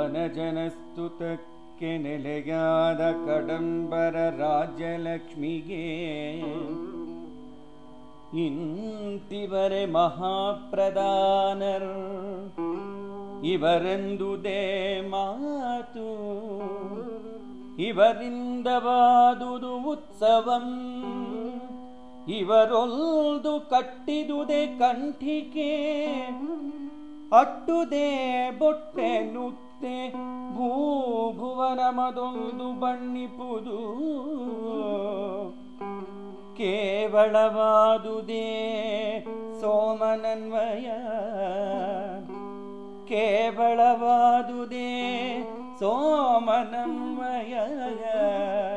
ವನಜನಸ್ತುತಕ್ಕೆ ನೆಲೆಯಾದ ಕಡಂಬರ ರಾಜ್ಯಲಕ್ಷ್ಮಿಗೆ ಇಂತಿವರೆ ಮಹಾಪ್ರಧಾನರ್ ಇವರೆಂದುದೇ ಮಾತು ಇವರಿಂದವಾದುದು ಉತ್ಸವಂ ಇವರೊಲ್ದು ಕಟ್ಟಿದುದೆ ಕಂಠಿಕೆ ಅಟ್ಟುದೇ ಬೊಟ್ಟೆ ನುತ್ತೆ ಭೂಭುವನ ಮದೊಂದು ಬಣ್ಣಿಪುದು ಕೇವಳವಾದುದೇ ಸೋಮನನ್ವಯ ಕೇವಳವಾದುದೇ ಸೋಮನನ್ವಯ